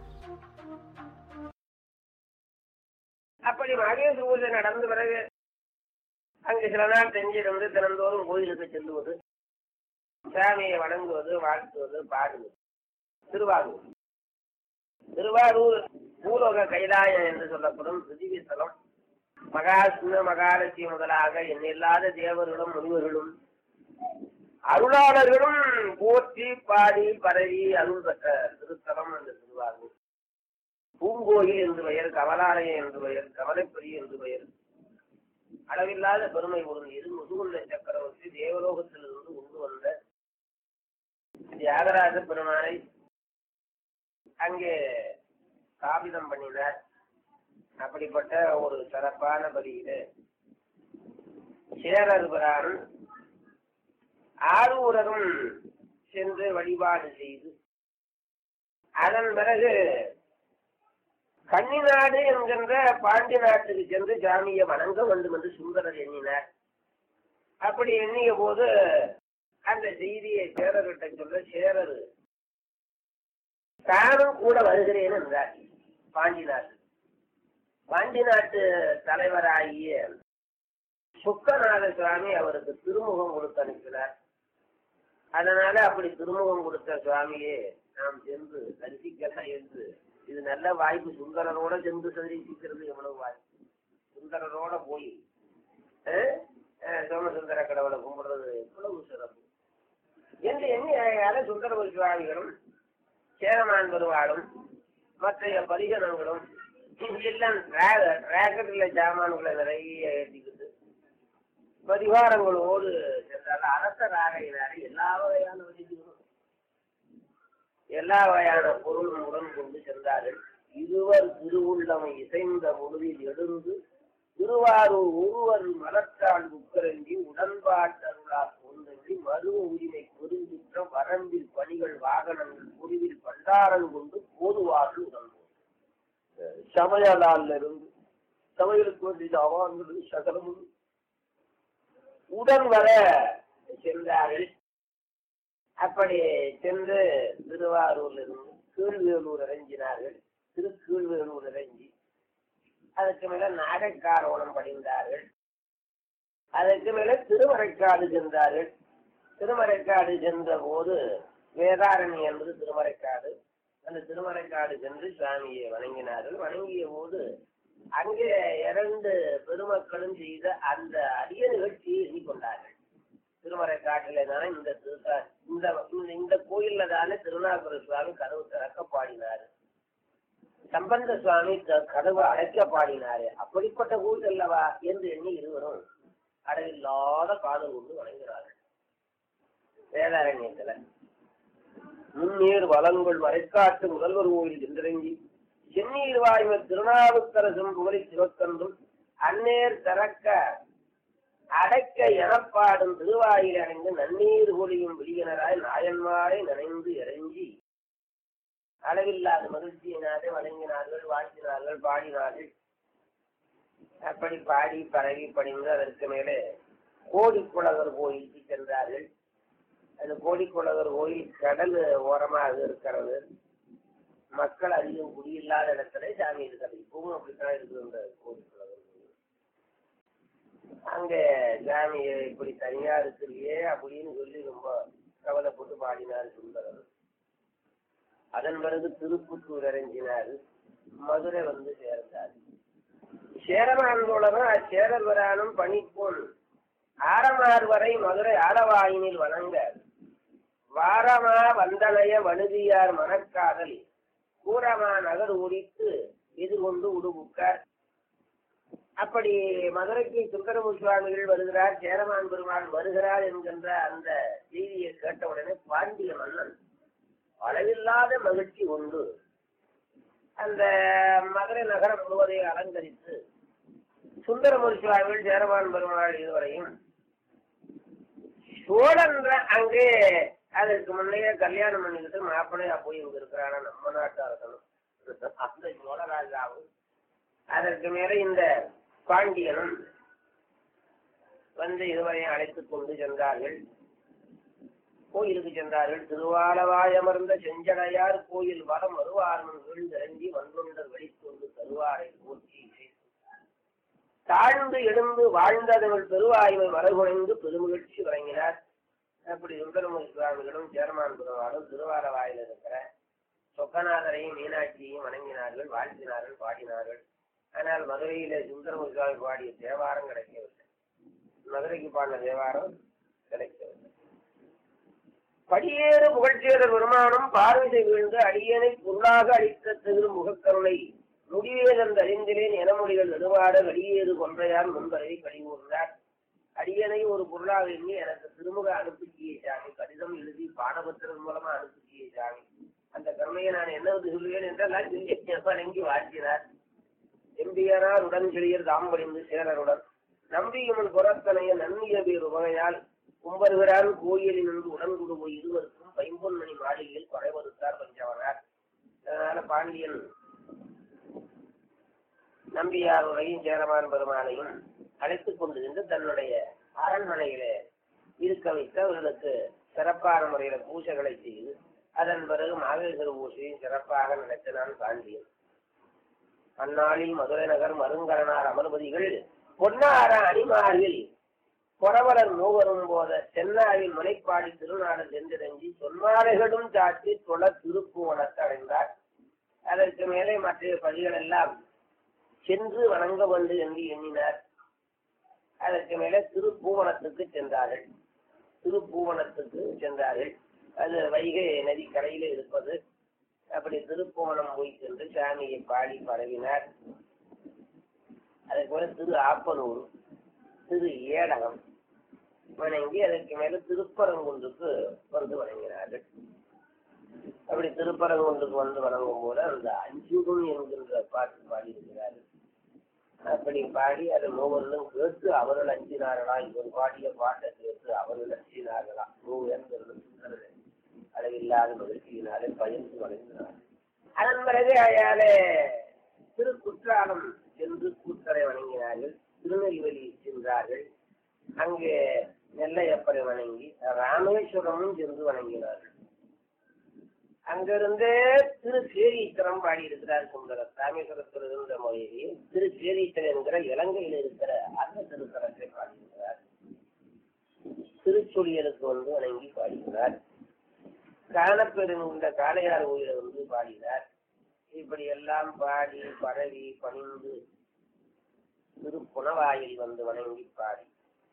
அப்படி மகேஷ் பூஜை நடந்த பிறகு அங்கு சில நாள் செஞ்சிருந்து தினந்தோறும் கோயிலுக்கு செல்லுவது சாமியை வணங்குவது வாழ்த்துவது பாடுவது திருவாரூர் திருவாரூர் பூலோக கைலாயம் என்று சொல்லப்படும் பிருத்திவி ஸ்தலம் மகாசிம்ம மகாலட்சுமி முதலாக எண்ணில்லாத தேவர்களும் முனிவர்களும் அருளாளர்களும் போற்றி பாடி பரவி அருள் பெற்ற திருத்தலம் அந்த திருவாரூர் பூங்கோயில் என்று பெயர் கமலாலயம் என்று பெயர் கமலைப்பரி என்று பெயர் அளவில்லாத பெருமை பொருந்தியது முதுகுள்ள சக்கரவர்த்தி தேவலோகத்திலிருந்து கொண்டு வந்த தியாகராஜ பெருமானை அங்கே ஸ்தாபிதம் பண்ணினார் அப்படிப்பட்ட ஒரு சிறப்பான பலியில சேரர் பிரான் ஆரூரரும் சென்று வழிபாடு செய்து அதன் பிறகு கன்னிநாடு என்கின்ற பாண்டி நாட்டுக்கு சென்று சாமியை வணங்க வேண்டும் என்று சுந்தரர் எண்ணினார் அப்படி எண்ணிய போது அந்த செய்தியை சேரர்கிட்ட சொல்ல சேரர் தானும் கூட வருகிறேன் என்றார் பாண்டி நாட்டு பாண்டி நாட்டு தலைவராகிய சுக்கநாத சுவாமி அவருக்கு திருமுகம் கொடுத்து அனுப்பினார் அதனால அப்படி திருமுகம் கொடுத்த சுவாமியே நாம் சென்று தரிசிக்கலாம் என்று இது நல்ல வாய்ப்பு சுந்தரரோட சென்று தரிசிக்கிறது எவ்வளவு வாய்ப்பு சுந்தரரோட போய் அஹ், அஹ், சோமசுந்தர கடவுளை கும்பிடுறது எவ்வளவு சிறப்பு என்று எண்ணி அழகாக சுந்தர சுவாமிகளும் சேரமான் பெருவாளும் மற்ற பரிகணங்களும் எல்லாம் ராக்கெட்ல ஜாமான்களை நிறைய ஏற்றிக்கிட்டு பரிவாரங்களோடு சென்றால் அரச ராகையினாலே எல்லா வகையான வழிகளும் எல்லா வகையான பொருளும் உடன் கொண்டு சென்றார்கள் இருவர் திருவுள்ளமை இசைந்த பொழுதில் எழுந்து திருவாரூர் ஒருவர் மலத்தால் உக்கரங்கி உடன்பாட்டருளால் கொண்டன்றி மருவ உரிமை பெருங்குற்றம் வரம்பில் பணிகள் வாகனங்கள் பொறிவில் பண்டாரம் கொண்டு போதுவார்கள் உடன்போம் சமையலால் இருந்து சமையலுக்கு வேண்டிய அவான்களும் சகலமும் உடன் வர சென்றார்கள் அப்படி சென்று திருவாரூர்ல இருந்து கீழ்வேலூர் இறங்கினார்கள் திருக்கீழ்வேலூர் இறங்கி அதுக்கு மேல நாகைக்காரோணம் படிந்தார்கள் அதுக்கு மேல திருமறைக்காடு சென்றார்கள் திருமறைக்காடு சென்ற போது வேதாரணி என்பது திருமறைக்காடு அந்த திருமறைக்காடு சென்று சுவாமியை வணங்கினார்கள் வணங்கிய போது அங்கே இரண்டு பெருமக்களும் செய்த அந்த அரிய நிகழ்ச்சியை எண்ணிக்கொண்டார்கள் திருமறைக்காட்டில தானே இந்த திருத்தா- இந்த இந்த- இந்த கோயில்ல தானே திருநாகர சுவாமி கதவு திறக்க பாடினாரு சம்பந்த சுவாமி க- கதவு அடைக்க பாடினாரு அப்படிப்பட்ட கோயில் அல்லவா என்று எண்ணி இருவரும் அடையில்லாத காதல் கொண்டு வணங்குகிறார்கள் வேதாரண்யத்துல முன்னீர் வளங்கள் மறைக்காட்டு முதல்வர் கோயில் என்றிறங்கி சென்னீர் வாய்வர் திருநாவுக்கரசும் புகழி சிவக்கந்தும் அந்நேர் திறக்க அடைக்க எனப்பாடும் திருவாயில் அடைந்து நன்னீர் பொழியும் விழியனராய் நாயன்மாரை நனைந்து இறங்கி அளவில்லாத மகிழ்ச்சியினாலே வணங்கினார்கள் வாழ்த்தினார்கள் பாடினார்கள் அப்படி பாடி பரவி பணிந்து அதற்கு மேலே கோடிக்குளவர் கோயிலுக்கு சென்றார்கள் அது கோடிக்குளவர் கோயில் கடல் ஓரமாக இருக்கிறது மக்கள் அதிகம் குடியில்லாத இடத்துல சாமி இருக்கிறது இப்பவும் அப்படித்தான் இருக்குது இந்த கோடிக்குளவர் கோயில் அங்க சாமி இப்படி தனியா இருக்கிறியே அப்படின்னு சொல்லி ரொம்ப கவலைப்பட்டு பாடினார் சுந்தரர் அதன் பிறகு திருப்புத்தூர் இறங்கினார் மதுரை வந்து சேர்ந்தார் சேரமான்கோளரும் அச்சேரர் வரானும் பணிப்போன் ஆரமார் வரை மதுரை ஆலவாயினில் வணங்க வாரமா வந்தனைய வழுதியார் மனக்காதல் கூரமா நகர் உரித்து எதிர்கொண்டு உடுபுக்கார் அப்படி மதுரைக்கு சுந்தரமு சுவாமிகள் வருகிறார் சேரமான் பெருமாள் வருகிறார் என்கின்ற அந்த செய்தியை கேட்டவுடனே பாண்டிய மன்னன் அளவில்லாத மகிழ்ச்சி உண்டு அந்த மதுரை நகரம் முழுவதையும் அலங்கரித்து சுந்தரமூர் சுவாமிகள் சேரமான் பெருமாள் இதுவரையும் சோழன் அங்கே அதற்கு முன்னையே கல்யாணம் பண்ணிக்கிட்டு மாப்பிள்ளையா போய் இங்க இருக்கிறானா நம்ம நாட்டு அரசனும் அந்த சோழராஜாவும் அதற்கு மேல இந்த பாண்டியனும் வந்து இதுவரையும் அழைத்துக் கொண்டு சென்றார்கள் கோயிலுக்கு சென்றார்கள் திருவாலவாய் அமர்ந்த செஞ்சடையார் கோயில் வரம் வருவார்மன் வீழ்ந்திறங்கி வந்தொண்டர் வெளிக்கொண்டு தருவாரை போற்றி தாழ்ந்து எழுந்து வாழ்ந்தவர்கள் பெருவாய்மை மரகுணைந்து பெருமகிழ்ச்சி வழங்கினார் அப்படி சுந்தரமூர்த்தி சுவாமிகளும் சேர்மான் பெருமாளும் திருவாலவாயில் இருக்கிற சொக்கநாதரையும் மீனாட்சியையும் வணங்கினார்கள் வாழ்த்தினார்கள் பாடினார்கள் ஆனால் மதுரையில சுந்தரமூர்த்தி சுவாமி பாடிய தேவாரம் கிடைக்கவில்லை மதுரைக்கு பாடின தேவாரம் கிடைக்கவில்லை படியேறு புகழ்ச்சியர் பெருமானும் பார்வை வீழ்ந்து அடியனை பொருளாக அளித்த திரு முகக்கருணை முடிவேதன் அறிந்திலேன் எனமொழிகள் நெடுவாட அடியேறு கொன்றையார் முன்பரை கழிவுறார் அடியனை ஒரு பொருளாக எண்ணி எனக்கு திருமுக அனுப்பிச்சியே சாமி கடிதம் எழுதி பாடபத்திரம் மூலமா அனுப்பிச்சியே சாமி அந்த கருணையை நான் என்ன சொல்லுவேன் என்றெல்லாம் சொல்லி வணங்கி வாழ்த்தினார் எம்பியனார் உடன் செழியர் தாம்படிந்து சேரருடன் நம்பியுமன் புறத்தனைய நன்னிய பேர் உவகையால் கும்பருகிறான் கோயிலில் நின்று உடன்குடு போய் இருவருக்கும் பைம்பொன்மணி மாளிகையில் குறைவருத்தார் பஞ்சவனார் அதனால பாண்டியன் நம்பியாருடையும் சேரமான் பெருமானையும் அழைத்துக் கொண்டு சென்று தன்னுடைய அரண்மனையிலே இருக்க வைத்து அவர்களுக்கு சிறப்பான முறையில பூஜைகளை செய்து அதன் பிறகு மாவேஸ்வர பூஜையும் சிறப்பாக நடத்தினான் பாண்டியன் அந்நாளில் மதுரை நகர் மருங்கரனார் அமர்பதிகள் பொன்னார அணிமாரில் புறவலர் மூவரும் போத சென்னாவில் முனைப்பாடி திருநாடு சென்றிறங்கி சொன்னாலைகளும் சாற்றி தொழ திருப்புவனத்தை அடைந்தார் அதற்கு மேலே மற்ற பதிகள் எல்லாம் சென்று வணங்க வேண்டும் என்று எண்ணினார் அதற்கு மேலே திருப்பூவனத்துக்கு சென்றார்கள் திருப்பூவனத்துக்கு சென்றார்கள் அது வைகை நதி கரையில இருப்பது அப்படி திருப்புவனம் போய் சென்று சாமியை பாடி பரவினார் அதுக்கு மேல திரு ஆப்பனூர் திரு ஏடகம் வணங்கி அதற்கு மேல திருப்பரங்குன்றுக்கு வந்து வணங்கினார்கள் அப்படி திருப்பரங்குன்றுக்கு வந்து வணங்கும் போது அந்த அஞ்சுகம் என்கின்ற பாட்டு பாடியிருக்கிறார்கள் அப்படி பாடி அதை மூவர்களும் கேட்டு அவர்கள் அஞ்சினார்களா இவர் பாடிய பாட்டை கேட்டு அவர்கள் அஞ்சினார்களா மூவர்கள் அளவில்லாத மகிழ்ச்சியினாலே பயந்து வணங்கினார் அதன் பிறகு அயாலே திருக்குற்றாலம் சென்று கூத்தரை வணங்கினார்கள் திருநெல்வேலி சென்றார்கள் அங்கே நெல்லையப்பரை வணங்கி ராமேஸ்வரமும் சென்று வணங்கினார்கள் அங்கிருந்தே திரு சேரீச்சரம் பாடி இருக்கிறார் சுந்தரர் ராமேஸ்வரத்தில் இருந்த மொழியை திரு சேரீச்சரம் என்கிற இலங்கையில் இருக்கிற அந்த திருத்தலத்தை பாடியிருக்கிறார் திருச்சொலியலுக்கு வந்து வணங்கி பாடினார் காணப்பெருங்கிற காளையார் கோயிலை வந்து பாடினார் இப்படி எல்லாம் பாடி பரவி பணிந்து திருப்புணவாயில் வந்து வணங்கி பாடி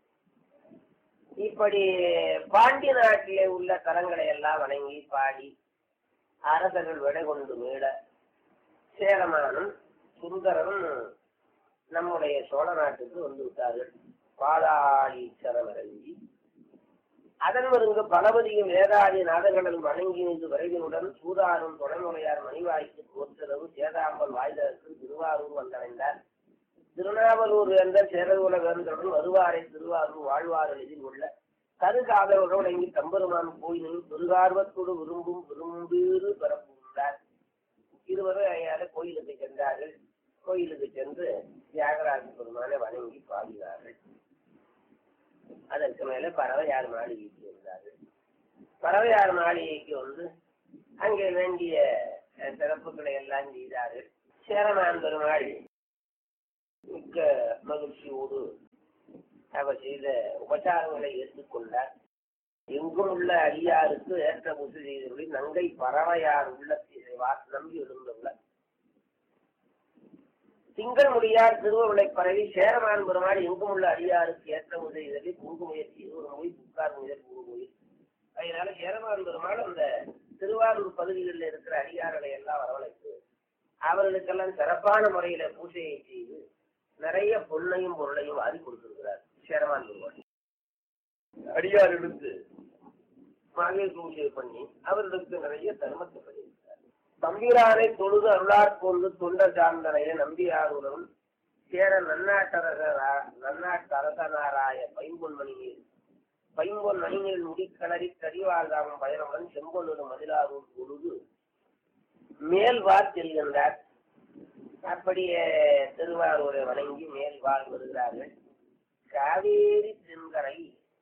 இப்படி பாண்டிய நாட்டிலே உள்ள தலங்களை எல்லாம் வணங்கி பாடி அரசர்கள் விடை கொண்டு மீள சேரமானும் சுந்தரரும் நம்முடைய சோழ நாட்டுக்கு வந்து விட்டார்கள் பாதாளீச்சரம் இறங்கி அதன் வருங்க பலபதியும் வேதாதி நாதகடல் வணங்கி நின்று விரைவினுடன் சூதாரும் துணைமுறையார் மணிவாய்க்கு கோத்தரவு சேதாம்பல் வாய்தற்கு திருவாரூர் வந்தடைந்தார் திருநாவலூர் வேந்த சேரகுல வேந்தருடன் வருவாரை திருவாரூர் வாழ்வாரில் எதிர் உள்ள கருகாதவர்கள் வணங்கி தம்பெருமான் கோயிலில் பெருகார்வத்தோடு விரும்பும் விரும்பீறு பரப்புகிறார் இருவரும் ஐயாறு கோயிலுக்கு சென்றார்கள் கோயிலுக்கு சென்று தியாகராஜ பெருமானை வணங்கி பாடினார்கள் அதற்கு மேல பறவையார் மாளிகைக்கு வந்தார்கள் பறவையார் மாளிகைக்கு வந்து அங்கே வேண்டிய அஹ், சிறப்புகளை எல்லாம் செய்தார்கள் சேரமான் பெருமாள் மிக்க மகிழ்ச்சியோடு அவர் செய்த உபச்சாரங்களை ஏற்றுக்கொண்டார் எங்கும் உள்ள அடியாருக்கு ஏற்ற முசு செய்தபடி நங்கை பறவையார் உள்ளத்தை செய்வார் நம்பி எழுந்துள்ளார் திங்கள் முடியார் திருவருளை பரவி சேரமான் பெருமாள் எங்கும் உள்ள அடியாருக்கு ஏற்ற முசை செய்தபடி குங்கு முயற்சி ஒரு மொழி புக்கார் முதல் குரு அதனால சேரமான் பெருமாள் அந்த திருவாரூர் பகுதிகளில் இருக்கிற அடியார்களை எல்லாம் வரவழைத்து அவர்களுக்கெல்லாம் சிறப்பான முறையில பூஜையை செய்து நிறைய பொன்னையும் பொருளையும் வாரி கொடுத்திருக்கிறார் சேரமான் பெருமாள் அடியார்களுக்கு மகளிர் பூஜை பண்ணி அவர்களுக்கு நிறைய தர்மத்தை பண்ணியிருக்கிறார் தம்பிரானை தொழுது அருளாற் கொண்டு தொண்டர் சார்ந்தனைய நம்பியாருடன் சேர நன்னாட்டரசரா நன்னாட்டரசனாராய பைம்பொன்மணி நீர் பைம்பொன் மணிநீர் முடிக்கலரி கரிவாழ்தாம் பயணமுடன் செம்பொன்னூர் மதிலாரூர் பொழுது மேல்வார் செல்கின்றார் அப்படியே திருவாரூரை வணங்கி மேல்வார் வருகிறார்கள் காவேரி தென்கரை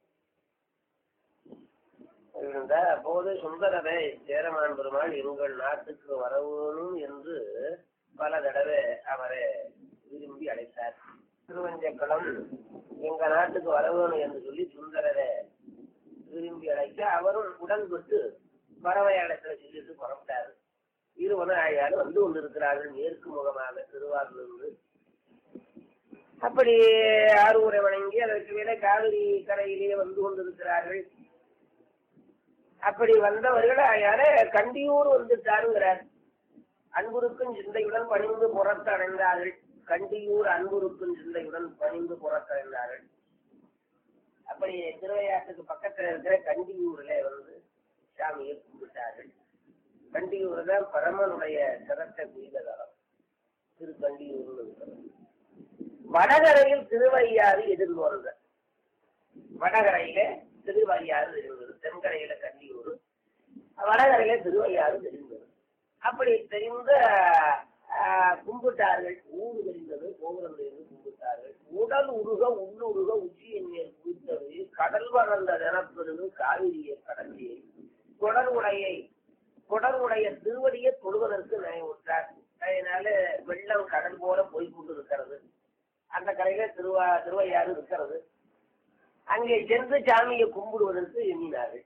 இருந்த அப்போது சுந்தரரை சேரமான் பெருமாள் எங்கள் நாட்டுக்கு வரவேணும் என்று பல தடவை அவரை விரும்பி அழைத்தார் திருவஞ்சக்குளம் எங்க நாட்டுக்கு வரவேணும் என்று சொல்லி சுந்தரரை விரும்பி அழைக்க அவரும் உடன்பட்டு பறவை இடத்துல சொல்லிட்டு புறப்பட்டாரு இருவரும் ஆயாலும் வந்து கொண்டிருக்கிறார்கள் மேற்கு முகமாக திருவாரூரிலிருந்து அப்படி ஆரூரை வணங்கி அதற்கு மேலே காவிரி கரையிலே வந்து கொண்டிருக்கிறார்கள் அப்படி வந்தவர்கள் யார கண்டியூர் வந்துட்டாருங்கிறார் அன்புருக்கும் சிந்தையுடன் பணிந்து புறத்தடைந்தார்கள் கண்டியூர் அன்புருக்கும் சிந்தையுடன் பணிந்து புறத்தடைந்தார்கள் அப்படி திருவையாற்றுக்கு பக்கத்துல இருக்கிற கண்டியூர்ல வந்து சாமியை கும்பிட்டார்கள் கண்டியூர் தான் பரமனுடைய சிரத்தை புரிந்த தலம் திரு கண்டியூர்னு இருக்கிறது வடகரையில் திருவையாறு எதிர்வருங்க வடகரையில திருவையாறு இருந்தது தென்கரையில கண்டியூர் வடகரையில திருவையாறு தெரிந்தது அப்படி தெரிந்த ஆஹ், கும்பிட்டார்கள் ஊடு தெரிந்தது கோபுரம் தெரிந்து கும்பிட்டார்கள் உடல் உருக உள்ளுருக உச்சியின் மேல் குவித்தது கடல் வளர்ந்த நிலப்பெருகு காவிரியை கடலியை குடலுடையை குடலுடைய திருவடியை தொடுவதற்கு நினைவுற்றார் அதனால வெள்ளம் கடல் போல போய் கொண்டிருக்கிறது அந்த கரையில திருவா திருவையாறு இருக்கிறது அங்கே சென்று சாமியை கும்பிடுவதற்கு எண்ணினார்கள்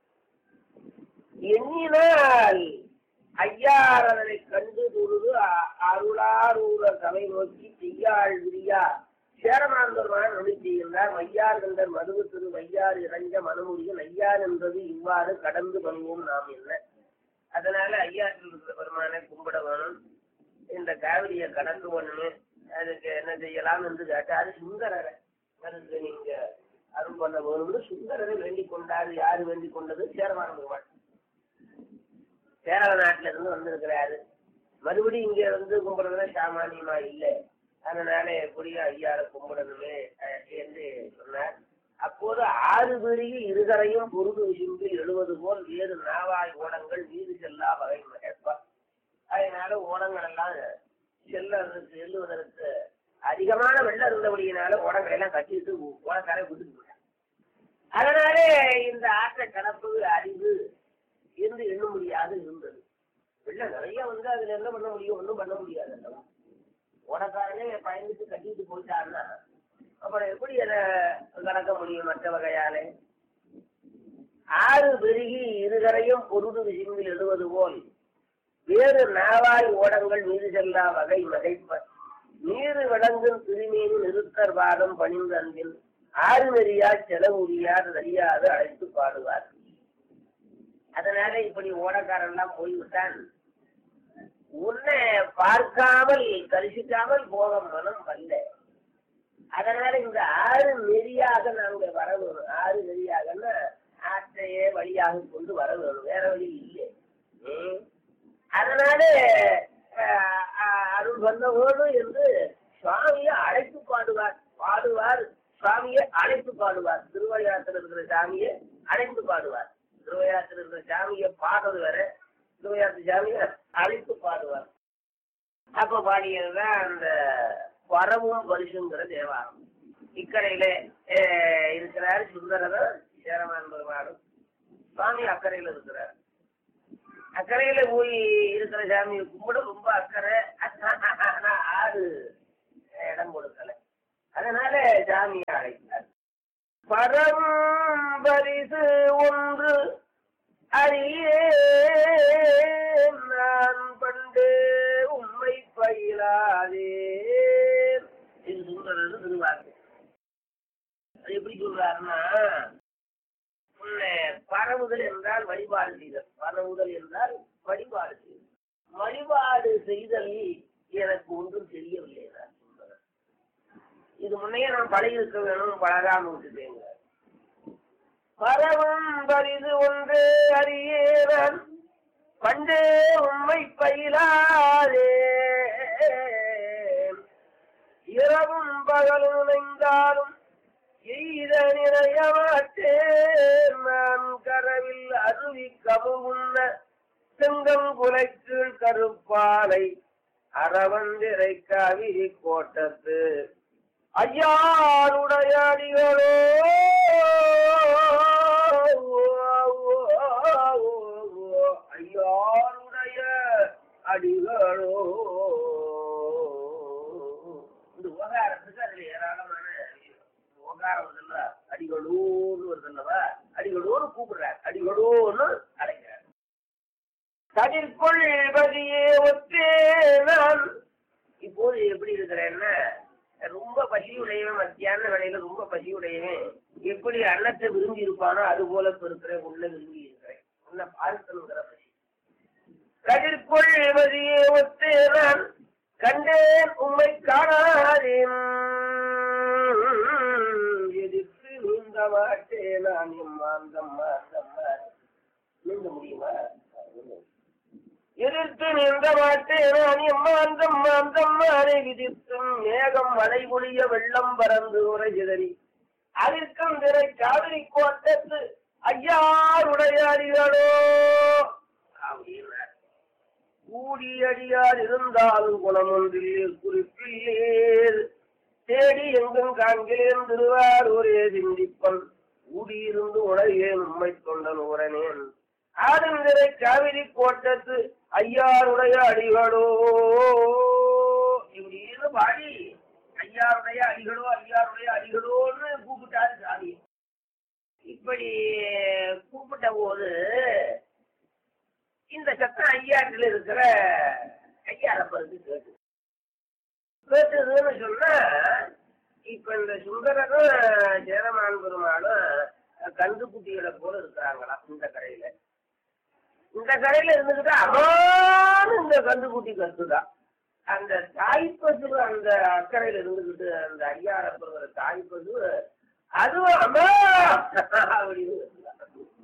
எண்ணினால் ஐயாரதனை கண்டு தொழுது அ- அருளாரூர சபை நோக்கி செய்யாள் விரியா சேரமாந்தர்மான நொடி செய்கின்றார் வையார் கண்டர் மதுவு திரு வையார் இறஞ்ச மனமுடியும் ஐயார் என்பது இவ்வாறு கடந்து பண்ணுவோம் நாம் என்ன அதனால ஐயாற்றில் இருக்கிற பெருமானை கும்பிட வேணும் இந்த காவிரியை கடந்து பண்ணணும் அதுக்கு என்ன செய்யலாம் என்று கேட்டாரு சுந்தரரை அதுக்கு நீங்க அருள் பண்ண வேணும்னு சுந்தரரை வேண்டிக் கொண்டாரு யாரு வேண்டிக் கொண்டது சேரமான பெருமாள் கேரள நாட்டுல இருந்து வந்திருக்கிறாரு மறுபடியும் இங்க வந்து கும்பிடுறதுல சாமானியமா இல்லை அதனால எப்படியும் ஐயாவை கும்பிடணுமே அஹ், என்று சொன்னார் அப்போது ஆறு பெரிய இருகரையும் பொருது விசும்பி எழுவது போல் வேறு நாவாய் ஓடங்கள் வீடு செல்லா வகை மகேற்பா அதனால ஓடங்கள் எல்லாம் செல்லுவதற்கு செல்லுவதற்கு அதிகமான வெள்ளம் இருந்தபடியினால ஓடங்களை எல்லாம் கட்டிட்டு ஓடக்காரை விட்டுட்டு போயிட்டாங்க. அதனாலே இந்த ஆற்றை கடப்பது அறிவு என்று எண்ண முடியாது இருந்தது வெள்ளம் நிறைய வந்து அதுல என்ன பண்ண முடியும் ஒன்றும் பண்ண முடியாது அல்லவா ஓடக்காரனே பயந்துட்டு கட்டிட்டு போயிட்டாருன்னா அப்புறம் எப்படி அதை கடக்க முடியும் மற்ற வகையாலே ஆறு பெருகி இருகரையும் பொருடு விசும்பில் எழுவது போல் வேறு நாவாய் ஓடங்கள் மீது செல்லா வகை மகைப்ப நீரு விளங்கும் திருமேனி நிறுத்தர் வாதம் பணிந்த அன்பில் ஆறு நெறியா செலவுரியார் அறியாது அழைத்து பாடுவார் அதனால இப்படி ஓடக்காரெல்லாம் போய்விட்டான் உன்னை பார்க்காமல் தரிசிக்காமல் போக மனம் வல்ல அதனால இந்த ஆறு நெறியாக நாங்க வர வேணும் ஆறு நெறியாகன்னா ஆற்றையே வழியாக கொண்டு வர வேணும் வேற வழி இல்லை ம். அதனால அஹ், அஹ், அருள் வந்தவோடு என்று சுவாமியை அழைத்து பாடுவார் பாடுவார் சுவாமியை அழைத்து பாடுவார் திருவையாற்றில் இருக்கிற சாமியை அழைத்து பாடுவார் திருவையாற்றில் இருக்கிற சாமியை பாடுறது வேற திருவையாற்று சாமியை அழைத்து பாடுவார் அப்ப பாடியதுதான் அந்த வரவும் பரிசுங்கிற தேவாரம் இக்கரையில அஹ், இருக்கிறார் சுந்தரரும் சேரமான் பெருமாளும் சுவாமி அக்கறையில இருக்கிறார் அக்கறையில போய் இருக்கிற சாமியை கும்பிட ரொம்ப அக்கறை ஆனா ஆறு இடம் கொடுக்கல அதனால சாமியை அழைத்தார் பரம் பரிசு ஒன்று அறியே நான் பண்டு உண்மை பயிலாதே இது சுந்தரர் திருவாக்கு அது எப்படி சொல்றாருன்னா உன்னை பரவுதல் என்றால் வழிபாடு செய்தல் பரவுதல் என்றால் வழிபாடு செய்தல் வழிபாடு செய்தல் எனக்கு ஒன்றும் தெரியவில்லை என்றார் சுந்தரர். இது முன்னையே நான் பழகி இருக்க வேணும் பழகாம விட்டுட்டேங்க பரவும் பரிது ஒன்று அறியேவன் பண்டே உண்மை பயிலாதே இரவும் பகலும் நினைந்தாலும் எய்த நிறைய மாட்டேன் நான் கரவில் அருவி கமுகுன்ன செங்கங்குலைக்கீழ் கருப்பாலை அறவந்திரை காவிரி கோட்டத்து ஐயாருடைய அடிகளோ ஐயாருடைய அடிகளோ இந்த உபகாரத்துக்கு அதுல ஏராளமான உபகாரம் வருதுல்ல அடிகளோன்னு வருதுல்லவா அடிகளோன்னு கூப்பிடுறார் அடிகளோன்னு அழைக்கிறார் கதிர்கொள் பதியே ஒத்தே நான் இப்போது எப்படி இருக்கிறேன்னா ரொம்ப பசியுடையவன் மத்தியான வேலையில ரொம்ப பசியுடையவன் எப்படி அன்னத்தை விரும்பி இருப்பானோ அது போல இப்ப இருக்கிறேன் உள்ள விரும்பி இருக்கிறேன் உன்னை பார்க்கணுங்கிற பசி கதிர்கொள் பதியே ஒத்தே நான் கண்டேன் உம்மை காணாதேன் எதிர்த்து நீந்த மாட்டேன் நான் எம்மாந்தம் மாந்தம் நீந்த முடியுமா எதிர்த்து நின்ற மாட்டேன் நான் எம்மாந்தம் மாந்தம் மாலை விதித்தும் மேகம் மழை பொழிய வெள்ளம் பறந்து உரை சிதறி அதற்கும் திரை காவிரி கோட்டத்து ஐயாருடைய அடிகளோ அப்படின்னார் கூடியடியார் இருந்தாலும் குணமொன்றில் குறிப்பில்லேர் தேடி எங்கும் காண்கிறேன் திருவாரூரே சிந்திப்பன் ஊடியிருந்து உலகேன் உண்மை தொண்டன் ஊரனேன் ஆடுந்திரை காவிரி கோட்டத்து ஐயாருடைய அடிகளோ இப்படின்னு பாடி ஐயாருடைய அடிகளோ ஐயாருடைய அடிகளோன்னு கூப்பிட்டாரு சாமி இப்படி கூப்பிட்ட போது இந்த சத்தம் ஐயாட்டில் இருக்கிற ஐயாரப்பருக்கு கேட்டு கேட்டதுன்னு சொன்னா இப்ப இந்த சுந்தரரும் ஜெயரமான் பெருமாளும் கந்துக்குட்டிகளை போல இருக்கிறாங்களாம் இந்த கரையில இந்த கரையில இருந்துகிட்டு அம்மான்னு இந்த கந்துக்குட்டி கத்துதான் அந்த தாய்ப்பசு அந்த அக்கறையில இருந்துகிட்டு அந்த ஐயாரப்படுற தாய்ப்பசு அதுவும் அம்மா அப்படின்னு கத்துதான்.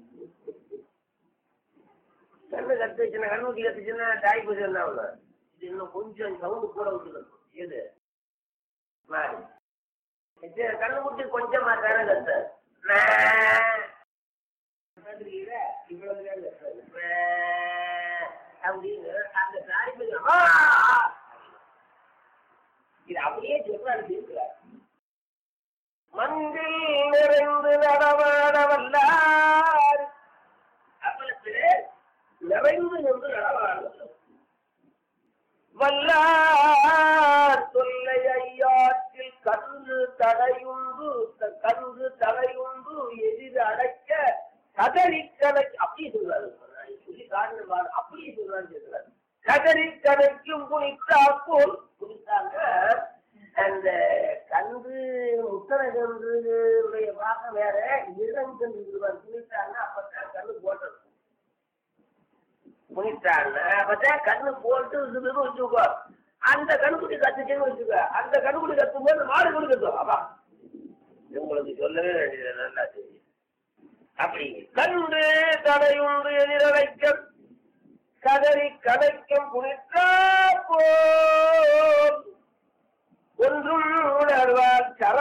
கண்ணு கத்துச்சுன்னா கண்ணுக்குட்டி கத்துச்சுன்னா தாய் பசு என்ன ஆகும்? இது இன்னும் கொஞ்சம் சவுண்டு கூட விட்டுக்கணும் எது மாறி இது கண்ணுக்குட்டி கொஞ்சமா தானே கத்து கேக்குறீங்களா? இவ்வளவு நேரம் கத்துறது. மே. அப்படின்னு அந்த தாய் பசு ஆ! இது அப்படியே சொல்றாரு தீர்க்கிறார் மந்தில் நிறைந்து நடமாட வல்லார் அப்பளத்திலே நிறைந்து நின்று நடமாடுவது வல்லார் தொல்லை ஐயாற்றில் கன்று தடையுண்டு த- கன்று தடையுண்டு எதிர் அடைக்க கதறி கணை அப்படி சொல்றாரு சொல்லி காரணம் பாரு, அப்படியே சொல்றாரு சொல்றாரு கதறி கணைக்கும் குனித்தா போல் குனித்தாங்க அந்த கன்று முத்தனை கன்றுடைய பாகம் வேற இளங்கன்று குனித்தாங்க அப்பதான் கண்ணு போட்டது முனிட்டாங்க அப்பதான் கண்ணு போட்டு இதுன்னு வச்சுக்கோ அந்த கண்ணுக்குட்டி கத்துச்சுன்னு வச்சுக்கோ அந்த கண்ணுக்குட்டி கத்தும் போது மாடு கூட கத்தும் அப்பா உங்களுக்கு சொல்லவே வேண்டியது நல்லா தெரியும் அப்படி கண்டு தடையுண்டு எதிரவைக்க கதறி கதைக்கும் புனித்தா போல் ஒன்றும் உணர்வார் சர